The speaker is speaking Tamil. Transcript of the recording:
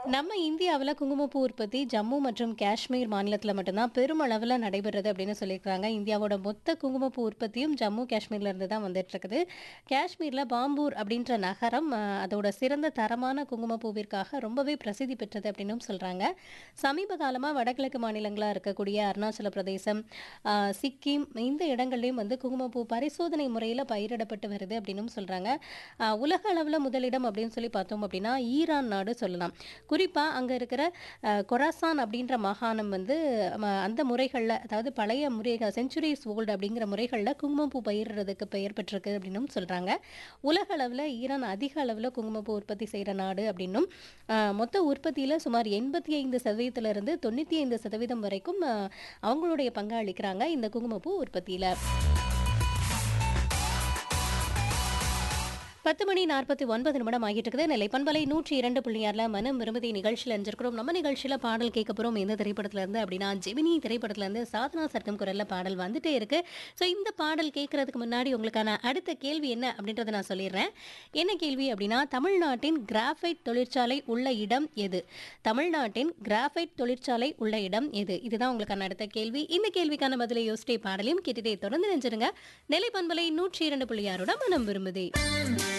நம்ம இந்தியாவுல குங்குமப்பூ உற்பத்தி ஜம்மு மற்றும் காஷ்மீர் மாநிலத்துல மட்டும்தான் பெருமளவுல நடைபெறுது அப்படின்னு சொல்லியிருக்காங்க இந்தியாவோட மொத்த குங்குமப்பூ உற்பத்தியும் ஜம்மு காஷ்மீர்ல இருந்து தான் வந்துட்டு இருக்குது காஷ்மீர்ல பாம்பூர் அப்படின்ற நகரம் அஹ், அதோட சிறந்த தரமான குங்குமப்பூவிற்காக ரொம்பவே பிரசித்தி பெற்றது அப்படின்னும் சொல்றாங்க சமீப காலமா வடகிழக்கு மாநிலங்களா இருக்கக்கூடிய அருணாச்சல பிரதேசம் அஹ், சிக்கிம் இந்த இடங்கள்லயும் வந்து குங்குமப்பூ பரிசோதனை முறையில பயிரிடப்பட்டு வருது அப்படின்னும் சொல்றாங்க அஹ், உலக அளவுல முதலிடம் அப்படின்னு சொல்லி பார்த்தோம் அப்படின்னா ஈரான் நாடு சொல்லலாம் குறிப்பாக அங்கே இருக்கிற அஹ், கொராசான் அப்படின்ற மாகாணம் வந்து ம, அந்த முறைகளில் அதாவது பழைய முறைகள் செஞ்சுரிஸ் ஓல்டு அப்படிங்கிற முறைகளில் குங்குமப்பூ பயிரிடுறதுக்கு பெயர் பெற்றிருக்கு அப்படின்னும் சொல்கிறாங்க உலக அளவில் ஈரான் அதிக அளவில் குங்குமப்பூ உற்பத்தி செய்கிற நாடு அப்படின்னும் அஹ், மொத்த உற்பத்தியில் சுமார் எண்பத்தி ஐந்து சதவீதத்திலிருந்து தொண்ணூற்றி ஐந்து சதவீதம் வரைக்கும் அஹ், அவங்களுடைய பங்கு அளிக்கிறாங்க இந்த குங்குமப்பூ உற்பத்தியில் பத்து மணி நாற்பத்தி ஒன்பது நிமிடம் ஆகிட்டு இருக்குது நெல்லை பண்பலை நூற்றி இரண்டு புள்ளியாரில் மனம் விரும்புதி நிகழ்ச்சியில் அறிஞ்சிருக்கிறோம் நம்ம நிகழ்ச்சியில் பாடல் கேட்க போகிறோம் எந்த திரைப்படத்துல இருந்து அப்படின்னா ஜெமினி திரைப்படத்துல இருந்து சாதனா சர்க்கம் குரலில் பாடல் வந்துட்டே இருக்கு ஸோ இந்த பாடல் கேட்கறதுக்கு முன்னாடி உங்களுக்கான அடுத்த கேள்வி என்ன அப்படின்றத நான் சொல்லிடுறேன் என்ன கேள்வி அப்படின்னா தமிழ்நாட்டின் கிராஃபைட் தொழிற்சாலை உள்ள இடம் எது தமிழ்நாட்டின் கிராஃபைட் தொழிற்சாலை உள்ள இடம் எது இதுதான் உங்களுக்கான அடுத்த கேள்வி இந்த கேள்விக்கான பதிலை யோசிட்டே பாடலையும் கேட்டுட்டே தொடர்ந்து நினைச்சிருங்க நெல்லை பண்பலை நூற்றி இரண்டு புள்ளியாரோட மனம் விரும்புதே